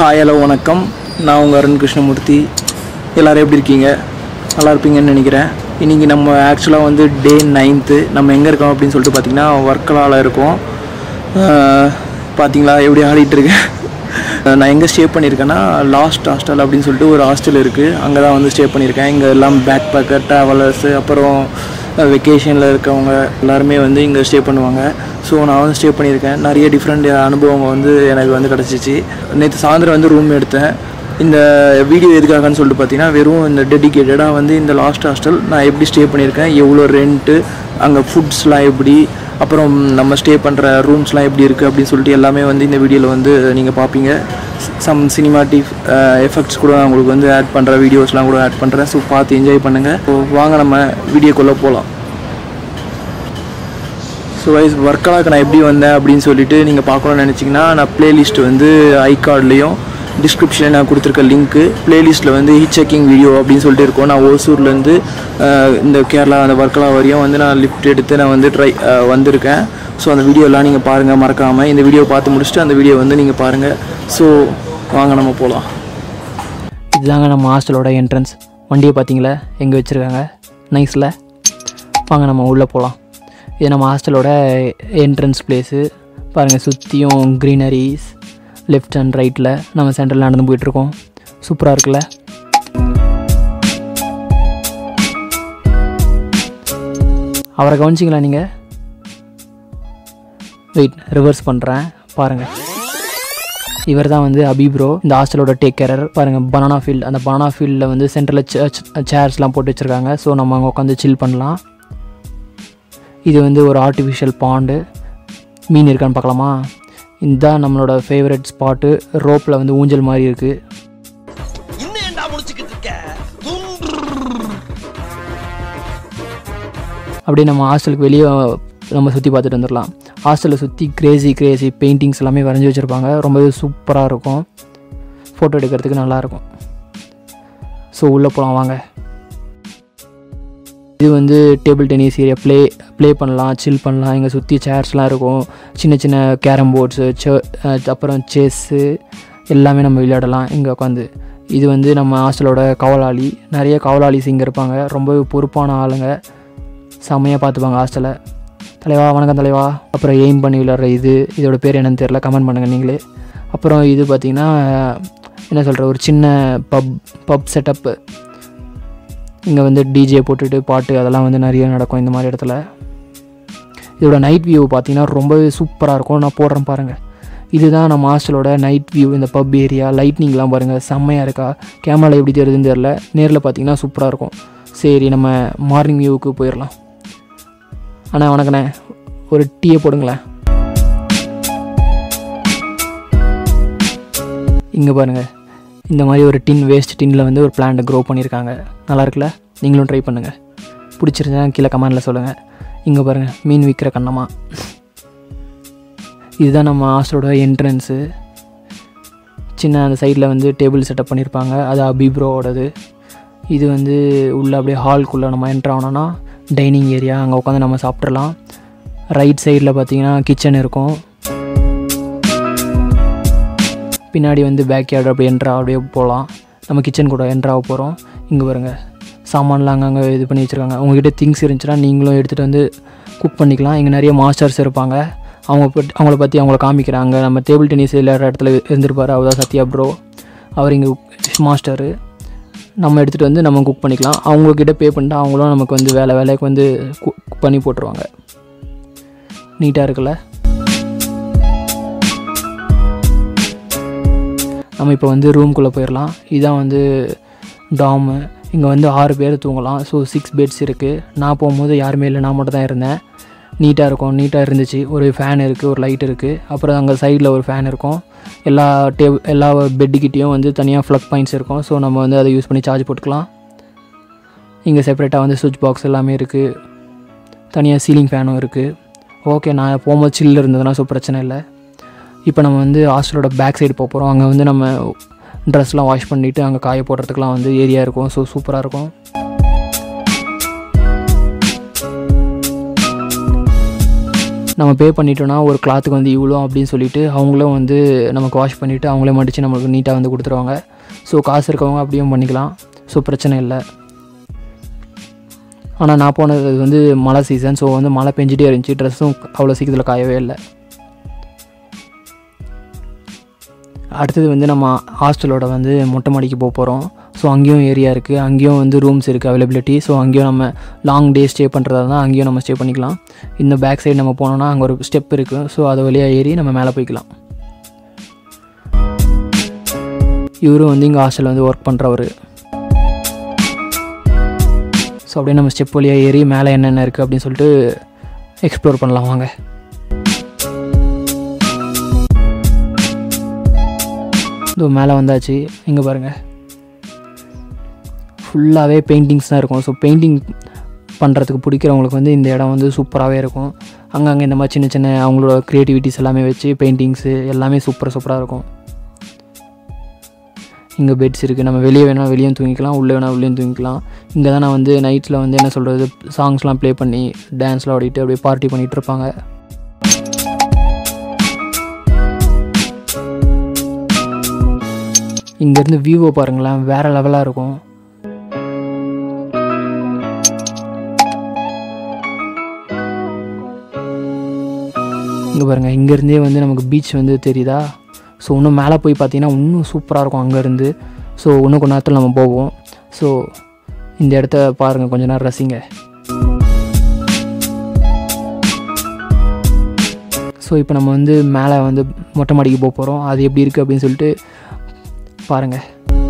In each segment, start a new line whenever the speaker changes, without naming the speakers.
hi hello வணக்கம் நான் உங்கள் அருண் கிருஷ்ணமூர்த்தி எல்லோரும் எப்படி இருக்கீங்க நல்லா இருப்பீங்கன்னு நினைக்கிறேன் இன்றைக்கி நம்ம ஆக்சுவலாக வந்து டே நைன்த்து நம்ம எங்கே இருக்கோம் அப்படின்னு சொல்லிட்டு பார்த்தீங்கன்னா ஒர்க்கலாவில் இருக்கோம் ஆஹ், பார்த்தீங்களா எப்படி ஆடிட்டு இருக்கேன் நான் எங்கே ஸ்டே பண்ணியிருக்கேன்னா லாஸ்ட் ஹாஸ்டல் அப்படின்னு சொல்லிட்டு ஒரு ஹாஸ்டல் இருக்குது அங்கே தான் வந்து ஸ்டே பண்ணியிருக்கேன் இங்கே எல்லாம் பேக் பேக்கர் ட்ராவலர்ஸு அப்புறம் வெக்கேஷனில் இருக்கவங்க எல்லாருமே வந்து இங்கே ஸ்டே பண்ணுவாங்க ஸோ நான் வந்து ஸ்டே பண்ணியிருக்கேன் நிறைய டிஃப்ரெண்ட் அனுபவங்கள் வந்து எனக்கு வந்து கிடச்சிச்சு நேற்று சாயந்தரம் வந்து ரூம் எடுத்தேன் இந்த வீடியோ எதுக்காகன்னு சொல்லிட்டு பார்த்தீங்கன்னா வெறும் இந்த டெடிக்கேட்டடாக வந்து இந்த லாஸ்ட் ஹாஸ்டல் நான் எப்படி ஸ்டே பண்ணியிருக்கேன் எவ்வளோ ரெண்ட்டு அங்கே ஃபுட்ஸ்லாம் எப்படி அப்புறம் நம்ம ஸ்டே பண்ணுற ரூம்ஸ்லாம் எப்படி இருக்குது அப்படின்னு சொல்லிட்டு எல்லாமே வந்து இந்த வீடியோவில் வந்து நீங்கள் பார்ப்பீங்க சம் சினிமாட்டிக் எஃபெக்ட்ஸ் கூட நான் உங்களுக்கு வந்து ஆட் பண்ணுற வீடியோஸ்லாம் கூட ஆட் பண்ணுறேன் ஸோ பார்த்து என்ஜாய் பண்ணுங்கள் ஸோ வாங்க நம்ம வீடியோக்குள்ளே போகலாம் ஸோ வைஸ் ஒர்க்கலாக்கு நான் எப்படி வந்தேன் அப்படின்னு சொல்லிட்டு நீங்கள் பார்க்கணும்னு நினச்சிங்கன்னா நான் பிளேலிஸ்ட் வந்து ஐகார்ட்லேயும் டிஸ்கிரிப்ஷனில் நான் கொடுத்துருக்க லிங்க்கு பிளேலிஸ்ட்டில் வந்து ஹிட் செக்கிங் வீடியோ அப்படின்னு சொல்லிட்டு இருக்கும் நான் ஓசூர்லேருந்து அஹ், இந்த கேரளா அந்த ஒர்க்கலா வரையும் வந்து நான் லிஃப்ட் எடுத்து நான் வந்து ட்ரை வந்திருக்கேன் ஸோ அந்த வீடியோலாம் நீங்கள் பாருங்கள் மறக்காமல் இந்த வீடியோ பார்த்து முடிச்சுட்டு அந்த வீடியோ வந்து நீங்கள் பாருங்கள் ஸோ வாங்க நம்ம போகலாம் இதுதாங்க நம்ம ஹாஸ்டலோட என்ட்ரன்ஸ் வண்டியை பார்த்தீங்களா எங்கே வச்சுருக்காங்க நைஸில் வாங்க நம்ம உள்ளே போகலாம் இது நம்ம ஹாஸ்டலோட என்ட்ரன்ஸ் பிளேஸு பாருங்கள் சுற்றியும் க்ரீனரிஸ் லெஃப்ட் அண்ட் ரைட்டில் நம்ம சென்டரில் நடந்து போயிட்டுருக்கோம் சூப்பராக இருக்குல்ல அவரை கவனிச்சிங்களா நீங்கள் வெயிட் ரிவர்ஸ் பண்ணுறேன் பாருங்கள் இவர் தான் வந்து அபிப்ரோ இந்த ஹாஸ்டலோட டேக் கேரர் பாருங்கள் பனானா ஃபீல்ட் அந்த பனானா ஃபீல்டில் வந்து சென்டரில் சேர்ஸ்லாம் போட்டு வச்சுருக்காங்க ஸோ நம்ம அங்கே உட்காந்து சில் பண்ணலாம் இது வந்து ஒரு ஆர்டிஃபிஷியல் பாண்டு மீன் இருக்கான்னு பார்க்கலாமா இதுதான் நம்மளோட ஃபேவரட் ஸ்பாட்டு ரோப்பில் வந்து ஊஞ்சல் மாதிரி இருக்குது
இன்னும் ஏன்டா முடிச்சுக்கிட்டு இருக்க துன்று
அப்படியே நம்ம ஹாஸ்டலுக்கு வெளியே நம்ம சுற்றி பார்த்துட்டு வந்துடலாம் ஹாஸ்டலை சுற்றி கிரேசி கிரேசி பெயிண்டிங்ஸ் எல்லாமே வரைஞ்சி வச்சுருப்பாங்க ரொம்பவே சூப்பராக இருக்கும் ஃபோட்டோ எடுக்கிறதுக்கு நல்லாயிருக்கும் ஸோ உள்ளே போகலாம் வாங்க இது வந்து table tennis area play play பண்ணலாம் சில் பண்ணலாம் இங்கே சுற்றி சேர்ஸ்லாம் இருக்கும் சின்ன சின்ன கேரம் போர்ட்ஸு அப்புறம் செஸ்ஸு எல்லாமே நம்ம விளையாடலாம் இங்கே உட்காந்து இது வந்து நம்ம ஹாஸ்டலோட காவலாளி நிறைய காவலாளிஸ் இங்கே இருப்பாங்க ரொம்ப பொறுப்பான ஆளுங்க செம்மையாக பார்த்துப்பாங்க ஹாஸ்டலை தலைவா வணக்கம் தலைவா அப்புறம் எய்ம் பண்ணி விளையாடுற இது இதோட பேர் என்னன்னு தெரில கமெண்ட் பண்ணுங்கள் நீங்களே அப்புறம் இது பார்த்திங்கன்னா என்ன சொல்கிற ஒரு சின்ன பப் பப் செட்டப்பு இங்கே வந்து டிஜே போட்டுட்டு பாட்டு அதெல்லாம் வந்து நிறைய நடக்கும் இந்த மாதிரி இடத்துல இதோட நைட் வியூ பார்த்தீங்கன்னா ரொம்பவே சூப்பராக இருக்கும் நான் போடுறேன் பாருங்கள் இதுதான் நம்ம ஹாஸ்டலோட நைட் வியூ இந்த பப் ஏரியா லைட்னிங்லாம் பாருங்கள் செம்மையாக இருக்கா கேமராவில் எப்படி தெரியுதுன்னு தெரில நேரில் பார்த்தீங்கன்னா சூப்பராக இருக்கும் சரி நம்ம மார்னிங் வியூவுக்கு போயிடலாம் அண்ணா வணக்கண்ணே ஒரு டீயை போடுங்களேன் இங்கே பாருங்கள் இந்த மாதிரி ஒரு டின் வேஸ்ட் டின்னில் வந்து ஒரு பிளான்ட்டை க்ரோ பண்ணியிருக்காங்க நல்லா இருக்குல்ல நீங்களும் ட்ரை பண்ணுங்கள் பிடிச்சிருந்தா கீழே கமெண்டில் சொல்லுங்கள் இங்கே பாருங்கள் மீன் விற்கிற கண்ணம்மா இதுதான் நம்ம ஹாஸ்டலோட என்ட்ரன்ஸு சின்ன அந்த சைடில் வந்து டேபிள் செட்டப் பண்ணியிருப்பாங்க அது அபிப்ரோவோடது இது வந்து உள்ளே அப்படியே ஹால்குள்ளே நம்ம என்ட்ரு ஆனோன்னா டைனிங் ஏரியா அங்கே உட்காந்து நம்ம சாப்பிட்றலாம் ரைட் சைடில் பார்த்தீங்கன்னா கிச்சன் இருக்கும் பின்னாடி வந்து பேக் யார்டு அப்படியே என்ட்ரா அப்படியே போகலாம் நம்ம கிச்சன் கூட என்ட்ராக போகிறோம் இங்கே பாருங்க சாமான்லாம் அங்கங்கே இது பண்ணி வச்சுருக்காங்க உங்ககிட்ட திங்ஸ் இருந்துச்சுன்னா நீங்களும் எடுத்துகிட்டு வந்து குக் பண்ணிக்கலாம் இங்கே நிறைய மாஸ்டர்ஸ் இருப்பாங்க அவங்க பற்றி அவங்கள பற்றி அவங்கள காமிக்கிறாங்க நம்ம டேபிள் டென்னிஸ் விளையாடுற இடத்துல இருந்திருப்பார் அவர் தான் சத்யா ப்ரோ அவர் இங்கே மாஸ்டரு நம்ம எடுத்துகிட்டு வந்து நம்ம குக் பண்ணிக்கலாம் அவங்கக்கிட்ட பே பண்ணிட்டு அவங்களும் நமக்கு வந்து வேலை வேலைக்கு வந்து குக் பண்ணி போட்டுருவாங்க நீட்டாக இருக்குல்ல நம்ம இப்போ வந்து ரூம்குள்ளே போயிடலாம் இதுதான் வந்து டாமு இங்கே வந்து ஆறு பேர் தூங்கலாம் ஸோ சிக்ஸ் பெட்ஸ் இருக்குது நான் போகும்போது யாருமே இல்லை நான் மட்டும் தான் இருந்தேன் நீட்டாக இருக்கும் நீட்டாக இருந்துச்சு ஒரு ஃபேன் இருக்குது ஒரு லைட் இருக்குது அப்புறம் அங்கே சைடில் ஒரு ஃபேன் இருக்கும் எல்லா டேபிள் எல்லா பெட்டுக்கிட்டேயும் வந்து தனியாக ஃப்ளக் பாயிண்ட்ஸ் இருக்கும் ஸோ நம்ம வந்து அதை யூஸ் பண்ணி சார்ஜ் போட்டுக்கலாம் இங்கே செப்பரேட்டாக வந்து சுவிட்ச் பாக்ஸ் எல்லாமே இருக்குது தனியாக சீலிங் ஃபேனும் இருக்குது ஓகே நான் போகும்போது சில்லு இருந்ததுன்னா ஸோ பிரச்சனை இல்லை இப்போ நம்ம வந்து ஹாஸ்டலோட பேக் சைடு போக போகிறோம் அங்கே வந்து நம்ம ட்ரெஸ்லாம் வாஷ் பண்ணிவிட்டு அங்கே காய போடுறதுக்குலாம் வந்து ஏரியா இருக்கும் ஸோ சூப்பராக இருக்கும் நம்ம பே பண்ணிட்டோன்னா ஒரு கிளாத்துக்கு வந்து இவ்வளோ அப்படின்னு சொல்லிட்டு அவங்களும் வந்து நமக்கு வாஷ் பண்ணிவிட்டு அவங்களே மடித்து நம்மளுக்கு நீட்டாக வந்து கொடுத்துருவாங்க ஸோ காசு இருக்கவங்க அப்படியும் பண்ணிக்கலாம் ஸோ பிரச்சனை இல்லை ஆனால் நான் போனது வந்து மழை சீசன் ஸோ வந்து மழை பெஞ்சிட்டே இருந்துச்சு ட்ரெஸ்ஸும் அவ்வளோ சீக்கிரத்தில் காயவே இல்லை அடுத்தது வந்து நம்ம ஹாஸ்டலோட வந்து மொட்டை மாடிக்கு போக போகிறோம் ஸோ அங்கேயும் ஏரியா இருக்குது அங்கேயும் வந்து ரூம்ஸ் இருக்குது அவைலபிலிட்டி ஸோ அங்கேயும் நம்ம லாங் டே ஸ்டே பண்ணுறதா தான் அங்கேயும் நம்ம ஸ்டே பண்ணிக்கலாம் இந்த பேக் சைடு நம்ம போனோம்னா அங்கே ஒரு ஸ்டெப் இருக்குது ஸோ அது வழியாக ஏறி நம்ம மேலே போய்க்கலாம் இவரும் வந்து இங்கே ஹாஸ்டலில் வந்து ஒர்க் பண்ணுறவர் ஸோ அப்படியே நம்ம ஸ்டெப் வழியாக ஏறி மேலே என்னென்ன இருக்குது அப்படின்னு சொல்லிட்டு எக்ஸ்ப்ளோர் பண்ணலாம் வாங்க இதோ மேலே வந்தாச்சு இங்கே பாருங்கள் ஃபுல்லாகவே பெயிண்டிங்ஸ் தான் இருக்கும் ஸோ பெயிண்டிங் பண்ணுறதுக்கு பிடிக்கிறவங்களுக்கு வந்து இந்த இடம் வந்து சூப்பராகவே இருக்கும் அங்கங்கே இந்த மாதிரி சின்ன சின்ன அவங்களோட க்ரியேட்டிவிட்டிஸ் எல்லாமே வச்சு பெயிண்டிங்ஸு எல்லாமே சூப்பர் சூப்பராக இருக்கும் இங்கே பெட்ஸ் இருக்குது நம்ம வெளியே வேணால் வெளியும் தூங்கிக்கலாம் உள்ளே வேணால் உள்ளேயும் தூங்கிக்கலாம் இங்கே தான் நான் வந்து நைட்டில் வந்து என்ன சொல்கிறது சாங்ஸ்லாம் ப்ளே பண்ணி டான்ஸ்லாம் ஆடிட்டு அப்படியே பார்ட்டி பண்ணிகிட்டு இருப்பாங்க இங்கேருந்து வியூவை பாருங்களேன் வேறு லெவலாக இருக்கும் இங்கே பாருங்கள் இங்கேருந்தே வந்து நமக்கு பீச் வந்து தெரியுதா ஸோ இன்னும் மேலே போய் பார்த்தீங்கன்னா இன்னும் சூப்பராக இருக்கும் அங்கேருந்து ஸோ இன்னும் கொஞ்ச நேரத்தில் நம்ம போவோம் ஸோ இந்த இடத்த பாருங்கள் கொஞ்ச நேரம் ரசிங்க ஸோ இப்போ நம்ம வந்து மேலே வந்து மொட்டை மாடிக்கு போக போகிறோம் அது எப்படி இருக்குது அப்படின்னு சொல்லிட்டு பாருங்கள்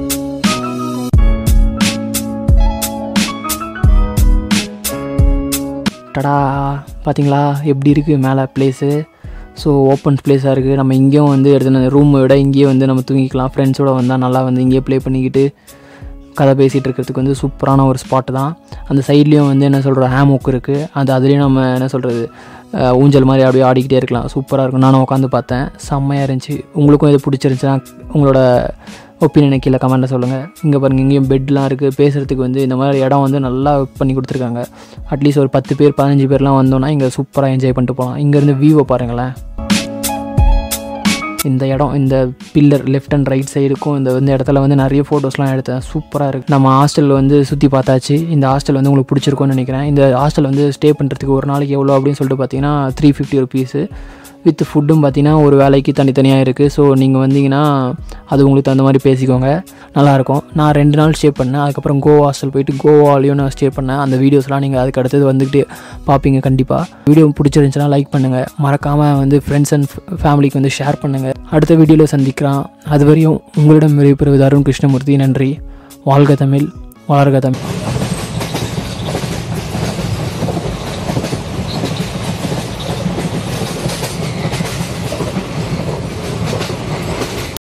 டடா பார்த்தீங்களா எப்படி இருக்குது மேலே ப்ளேஸு ஸோ ஓப்பன் ப்ளேஸாக இருக்குது நம்ம இங்கேயும் வந்து எடுத்து ரூமை விட இங்கேயே வந்து நம்ம தூங்கிக்கலாம் ஃப்ரெண்ட்ஸோட வந்தால் நல்லா வந்து இங்கேயே ப்ளே பண்ணிக்கிட்டு கதை பேசிகிட்டு இருக்கிறதுக்கு வந்து சூப்பரான ஒரு ஸ்பாட்டு தான் அந்த சைட்லேயும் வந்து என்ன சொல்கிற ஹேமோக் இருக்குது அது அதுலேயும் நம்ம என்ன சொல்கிறது ஊஞ்சல் மாதிரி அப்படியே ஆடிக்கிட்டே இருக்கலாம் சூப்பராக இருக்கும் நானும் உட்காந்து பார்த்தேன் செம்மையாக இருந்துச்சு உங்களுக்கும் இது பிடிச்சிருந்துச்சுன்னா உங்களோட ஒப்பீனியனை கீழே கமெண்ட்டில் சொல்லுங்கள் இங்கே பாருங்கள் இங்கேயும் பெட்லாம் இருக்குது பேசுகிறதுக்கு வந்து இந்த மாதிரி இடம் வந்து நல்லா பண்ணி கொடுத்துருக்காங்க அட்லீஸ்ட் ஒரு பத்து பேர் பதினஞ்சு பேர்லாம் வந்தோன்னா இங்கே சூப்பராக என்ஜாய் பண்ணிட்டு போகலாம் இங்கேருந்து வியூவை பாருங்களேன் இந்த இடம் இந்த பில்லர் லெஃப்ட் அண்ட் ரைட் சைடுக்கும் இந்த இந்த இடத்துல வந்து நிறைய ஃபோட்டோஸ்லாம் எடுத்தேன் சூப்பராக இருக்குது நம்ம ஹாஸ்டல் வந்து சுற்றி பார்த்தாச்சு இந்த ஹாஸ்டல் வந்து உங்களுக்கு பிடிச்சிருக்கும்னு நினைக்கிறேன் இந்த ஹாஸ்டல் வந்து ஸ்டே பண்ணுறதுக்கு ஒரு நாளைக்கு எவ்வளோ அப்படின்னு சொல்லிட்டு பார்த்தீங்கன்னா த்ரீ ஃபிஃப்டி ருபீஸு வித் ஃபுட்டும் பார்த்தீங்கன்னா ஒரு வேலைக்கு தனித்தனியாக இருக்குது ஸோ நீங்கள் வந்தீங்கன்னா அது உங்களுக்கு தகுந்த மாதிரி பேசிக்கோங்க நல்லாயிருக்கும் நான் ரெண்டு நாள் ஸ்டே பண்ணேன் அதுக்கப்புறம் கோவா ஹாஸ்டல் போயிட்டு கோவாலையும் நான் ஸ்டே பண்ணேன் அந்த வீடியோஸ்லாம் நீங்கள் அதுக்கு அடுத்தது வந்துக்கிட்டு பார்ப்பீங்க கண்டிப்பாக வீடியோ பிடிச்சிருந்துச்சுன்னா லைக் பண்ணுங்கள் மறக்காமல் வந்து ஃப்ரெண்ட்ஸ் அண்ட் ஃபேமிலிக்கு வந்து ஷேர் பண்ணுங்கள் அடுத்த வீடியோவில் சந்திக்கலாம் அதுவரையும் உங்களிடம் விடைபெறுவது அருண் கிருஷ்ணமூர்த்தி நன்றி வாழ்க தமிழ் வளர்க தமிழ்